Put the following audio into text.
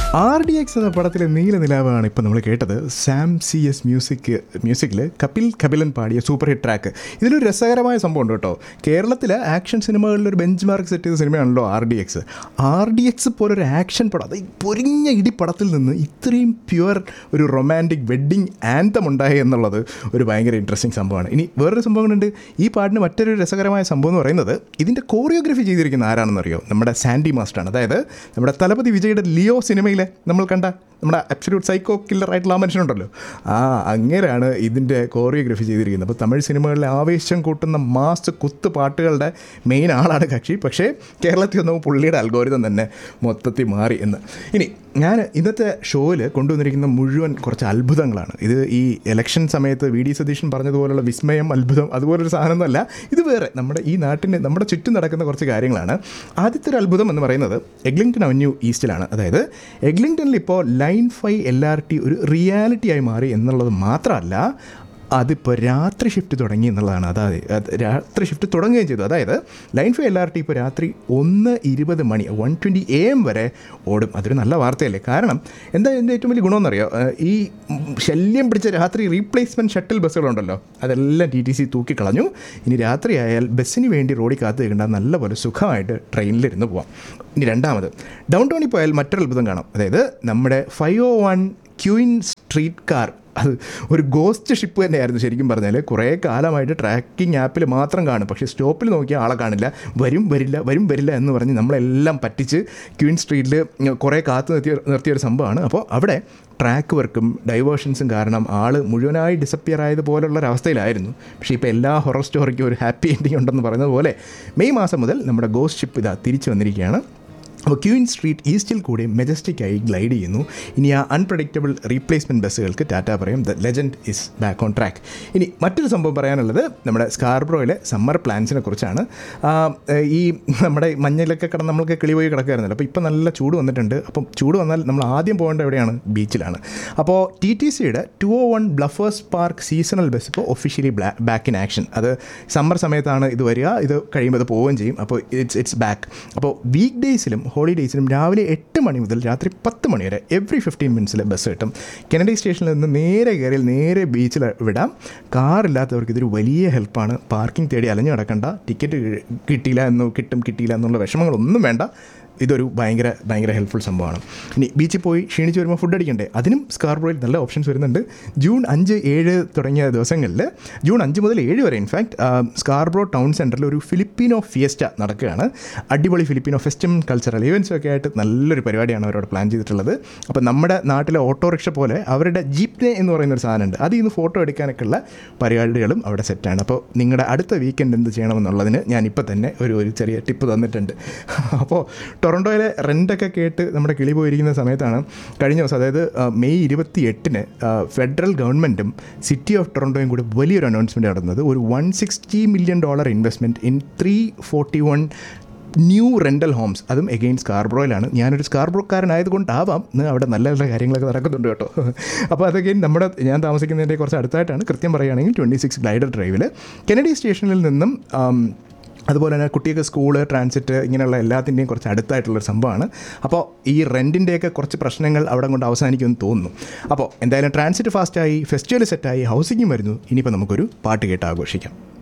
R D X എന്ന പടത്തിലെ നീല നിലാവാണ് ഇപ്പോൾ നമ്മൾ കേട്ടത് സാം സി എസ് മ്യൂസിക് മ്യൂസിക്കിൽ കപിൽ കപിലൻ പാടിയ സൂപ്പർ ഹിറ്റ് ട്രാക്ക് ഇതിലൊരു രസകരമായ സംഭവം ഉണ്ട് കേട്ടോ കേരളത്തിലെ ആക്ഷൻ സിനിമകളിൽ ഒരു ബെഞ്ച് മാർക്ക് സെറ്റ് ചെയ്ത സിനിമയാണല്ലോ R D X R D X പോലൊരു ആക്ഷൻ പടം അത് ഈ പൊരിഞ്ഞ ഇടിപ്പടത്തിൽ നിന്ന് ഇത്രയും പ്യുവർ ഒരു റൊമാൻറ്റിക് വെഡ്ഡിങ് ആന്തം ഉണ്ടായി എന്നുള്ളത് ഒരു ഭയങ്കര ഇൻട്രസ്റ്റിംഗ് സംഭവമാണ് ഇനി വേറൊരു സംഭവങ്ങളുണ്ട് ഈ പാട്ടിന് മറ്റൊരു രസകരമായ സംഭവം എന്ന് പറയുന്നത് ഇതിൻ്റെ കോറിയോഗ്രഫി ചെയ്തിരിക്കുന്ന ആരാണെന്നറിയോ നമ്മുടെ സാൻഡി മാസ്റ്ററാണ് അതായത് നമ്മുടെ തലപതി വിജയുടെ ലിയോ സിനിമയിലെ നമ്മൾ കണ്ട നമ്മുടെ അബ്സല്യൂട്ട് സൈക്കോ കില്ലർ ആയിട്ടുള്ള ആ മനുഷ്യനുണ്ടല്ലോ ആ അങ്ങനെയാണ് ഇതിൻ്റെ കോറിയോഗ്രഫി ചെയ്തിരിക്കുന്നത് അപ്പോൾ തമിഴ് സിനിമകളിലെ ആവേശം കൂട്ടുന്ന മാസ് കുത്ത് പാട്ടുകളുടെ മെയിൻ ആളാണ് കക്ഷി പക്ഷേ കേരളത്തിൽ വന്നപ്പോൾ പുള്ളിയുടെ അൽഗോരിതം തന്നെ മൊത്തത്തിൽ മാറി എന്ന് ഇനി ഞാൻ ഇന്നത്തെ ഷോയിൽ കൊണ്ടുവന്നിരിക്കുന്ന മുഴുവൻ കുറച്ച് അത്ഭുതങ്ങളാണ് ഇത് ഈ ഇലക്ഷൻ സമയത്ത് വി ഡി സതീശൻ പറഞ്ഞതുപോലുള്ള വിസ്മയം അത്ഭുതം അതുപോലൊരു സാധനമൊന്നുമല്ല ഇത് വേറെ നമ്മുടെ ഈ നാട്ടിൻ്റെ നമ്മുടെ ചുറ്റും നടക്കുന്ന കുറച്ച് കാര്യങ്ങളാണ് ആദ്യത്തെ ഒരു അത്ഭുതം എന്ന് പറയുന്നത് എഗ്ലിംഗ്ടൺ അവന്യൂ ഈസ്റ്റിലാണ് അതായത് എഗ്ലിംഗ്ടണിൽ ഇപ്പോൾ line five L R T ഒരു റിയാലിറ്റി ആയി മാറി എന്നുള്ളത് മാത്രമല്ല അതിപ്പോൾ രാത്രി ഷിഫ്റ്റ് തുടങ്ങി എന്നുള്ളതാണ് അതായത് അത് രാത്രി ഷിഫ്റ്റ് തുടങ്ങുകയും ചെയ്തു അതായത് line five L R T ഇപ്പോൾ രാത്രി ഒന്ന് ഇരുപത് മണി വൺ ട്വൻറ്റി എ എം വരെ ഓടും അതൊരു നല്ല വാർത്തയല്ലേ കാരണം എന്താ എൻ്റെ ഏറ്റവും വലിയ ഗുണമെന്നറിയോ ഏഹ് ഈ ശല്യം പിടിച്ച രാത്രി റീപ്ലേസ്മെൻറ്റ് ഷട്ടിൽ ബസ്സുകളുണ്ടല്ലോ അതെല്ലാം ടി ടി സി തൂക്കിക്കളഞ്ഞു ഇനി രാത്രി ആയാൽ ബസ്സിന് വേണ്ടി റോഡിൽ കാത്തു നിൽക്കേണ്ട നല്ലപോലെ സുഖമായിട്ട് ട്രെയിനിലിരുന്ന് പോവാം ഇനി രണ്ടാമത് ഡൗൺ ടൗണിൽ പോയാൽ മറ്റൊരു അത്ഭുതം കാണാം അതായത് നമ്മുടെ five O one Queen street car അത് ഒരു ഗോസ്റ്റ് ഷിപ്പ് തന്നെയായിരുന്നു ശരിക്കും പറഞ്ഞാൽ കുറേ കാലമായിട്ട് ട്രാക്കിംഗ് ആപ്പിൽ മാത്രം കാണും പക്ഷേ സ്റ്റോപ്പിൽ നോക്കിയാൽ ആളെ കാണില്ല വരും വരില്ല വരും വരില്ല എന്ന് പറഞ്ഞ് നമ്മളെല്ലാം പറ്റിച്ച് ക്വീൻ സ്ട്രീറ്റിൽ കുറേ കാത്തു നിർത്തിയ നിർത്തിയൊരു സംഭവമാണ് അപ്പോൾ അവിടെ ട്രാക്ക് വർക്കും ഡൈവേർഷൻസും കാരണം ആൾ മുഴുവനായി ഡിസപ്പിയർ ആയതുപോലുള്ള ഒരു അവസ്ഥയിലായിരുന്നു പക്ഷേ ഇപ്പോൾ എല്ലാ ഹൊറർ സ്റ്റോറിക്കും ഒരു ഹാപ്പി എൻഡിങ് ഉണ്ടെന്ന് പറയുന്നത് പോലെ മെയ് മാസം മുതൽ നമ്മുടെ ഗോസ്റ്റ് ഷിപ്പ് ഇതാ തിരിച്ചു വന്നിരിക്കുകയാണ് അപ്പോൾ ക്യൂയിൻ സ്ട്രീറ്റ് ഈസ്റ്റിൽ കൂടി മെജസ്റ്റിക്കായി ഗ്ലൈഡ് ചെയ്യുന്നു ഇനി ആ അൺപ്രഡിക്റ്റബിൾ റീപ്ലേസ്മെൻറ്റ് ബസ്സുകൾക്ക് ടാറ്റ പറയും the legend is back on track ഇനി മറ്റൊരു സംഭവം പറയാനുള്ളത് നമ്മുടെ സ്കാർബ്രോയിലെ സമ്മർ പ്ലാൻസിനെ കുറിച്ചാണ് ആ, ഈ നമ്മുടെ മഞ്ഞിലൊക്കെ കിടന്ന് നമ്മൾക്ക് കിളി പോയി കിടക്കുമായിരുന്നല്ലോ അപ്പോൾ ഇപ്പോൾ നല്ല ചൂട് വന്നിട്ടുണ്ട് അപ്പം ചൂട് വന്നാൽ നമ്മൾ ആദ്യം പോകേണ്ട എവിടെയാണ് ബീച്ചിലാണ് അപ്പോൾ ടി ടി സിയുടെ two O one Bluffers park seasonal bus ഇപ്പോൾ ഒഫീഷ്യലി ബാക്ക് ഇൻ ആക്ഷൻ അത് സമ്മർ സമയത്താണ് ഇത് വരിക ഇത് കഴിയുമ്പോൾ അത് പോവുകയും ചെയ്യും അപ്പോൾ ഇറ്റ്സ് ഇറ്റ്സ് ബാക്ക് അപ്പോൾ വീക്ക് ഡേയ്സിലും ഹോളിഡേയ്സിലും രാവിലെ എട്ട് മണി മുതൽ രാത്രി പത്ത് മണി വരെ എവറി ഫിഫ്റ്റീൻ മിനിറ്റ്സിൽ ബസ് കിട്ടും കെനഡി സ്റ്റേഷനിൽ നിന്ന് നേരെ കയറിയാൽ നേരെ ബീച്ചിൽ വിടാം കാറില്ലാത്തവർക്ക് ഇതൊരു വലിയ ഹെൽപ്പാണ് പാർക്കിംഗ് തേടി അലഞ്ഞു കിടക്കണ്ട ടിക്കറ്റ് കിട്ടിയില്ല എന്നോ കിട്ടും കിട്ടിയില്ല എന്നുള്ള വിഷമങ്ങളൊന്നും വേണ്ട ഇതൊരു ഭയങ്കര ഭയങ്കര ഹെൽപ്ഫുൾ സംഭവമാണ് ഇനി ബീച്ചിൽ പോയി ക്ഷീണിച്ച് വരുമ്പോൾ ഫുഡ് അടിക്കണ്ടേ അതിനും സ്കാർബ്രോയിൽ നല്ല ഓപ്ഷൻസ് വരുന്നുണ്ട് ജൂൺ അഞ്ച് ഏഴ് തുടങ്ങിയ ദിവസങ്ങളിൽ ജൂൺ അഞ്ച് മുതൽ ഏഴ് വരെ ഇൻഫാക്ട് സ്കാർബ്രോ ടൗൺ സെൻറ്ററിൽ ഒരു ഫിലിപ്പീനോ ഫിയസ്റ്റ നടക്കുകയാണ് അടിപൊളി ഫിലിപ്പീനോ ഫെസ്റ്റും കൾച്ചറൽ ഇവൻസും ഒക്കെ ആയിട്ട് നല്ലൊരു പരിപാടിയാണ് അവരവിടെ പ്ലാൻ ചെയ്തിട്ടുള്ളത് അപ്പോൾ നമ്മുടെ നാട്ടിലെ ഓട്ടോറിക്ഷ പോലെ അവരുടെ ജീപ്നെ എന്ന് പറയുന്ന ഒരു സാധനമുണ്ട് അതിൽ നിന്ന് ഫോട്ടോ എടുക്കാനൊക്കെ ഉള്ള പരിപാടികളും അവിടെ സെറ്റാണ് അപ്പോൾ നിങ്ങളുടെ അടുത്ത വീക്കെൻഡ് എന്ത് ചെയ്യണമെന്നുള്ളതിന് ഞാൻ ഇപ്പോൾ തന്നെ ഒരു ഒരു ചെറിയ ടിപ്പ് തന്നിട്ടുണ്ട് അപ്പോൾ ടൊറൻറ്റോയിലെ റെൻ്റൊക്കെ കേട്ട് നമ്മുടെ കിളി പോയിരിക്കുന്ന സമയത്താണ് കഴിഞ്ഞ ദിവസം അതായത് ആ, മെയ് ഇരുപത്തി എട്ടിന് ഫെഡറൽ ഗവൺമെൻറ്റും സിറ്റി ഓഫ് ടൊറൻറ്റോയും കൂടി വലിയൊരു അനൗൺസ്മെൻറ്റ് നടന്നത് ഒരു one sixty million dollar investment in three forty one new rental homes അതും എഗെയിൻ സ്കാർബ്രോയിലാണ് ഞാനൊരു സ്കാർബ്രോക്കാരനായതുകൊണ്ടാവാം ഇന്ന് അവിടെ നല്ല നല്ല കാര്യങ്ങളൊക്കെ നടക്കുന്നുണ്ട് കേട്ടോ അപ്പോൾ അതൊക്കെ നമ്മുടെ ഞാൻ താമസിക്കുന്നതിൻ്റെ കുറച്ച് അടുത്തായിട്ടാണ് കൃത്യം പറയുകയാണെങ്കിൽ ട്വൻറ്റി സിക്സ് ഗ്ലൈഡർ ഡ്രൈവിൽ കെനഡി സ്റ്റേഷനിൽ നിന്നും ആം, അതുപോലെ തന്നെ കുട്ടികൾക്ക് സ്കൂള് ട്രാൻസിറ്റ് ഇങ്ങനെയുള്ള എല്ലാത്തിൻ്റെയും കുറച്ച് അടുത്തായിട്ടുള്ളൊരു സംഭവമാണ് അപ്പോൾ ഈ റെൻറ്റിൻ്റെയൊക്കെ കുറച്ച് പ്രശ്നങ്ങൾ അവിടെ കൊണ്ട് അവസാനിക്കുമെന്ന് തോന്നുന്നു അപ്പോൾ എന്തായാലും ട്രാൻസിറ്റ് ഫാസ്റ്റായി ഫെസ്റ്റിവൽ സെറ്റായി ഹൗസിങ്ങും വരുന്നു ഇനിയിപ്പോൾ നമുക്കൊരു പാട്ട് കേട്ട് ആഘോഷിക്കാം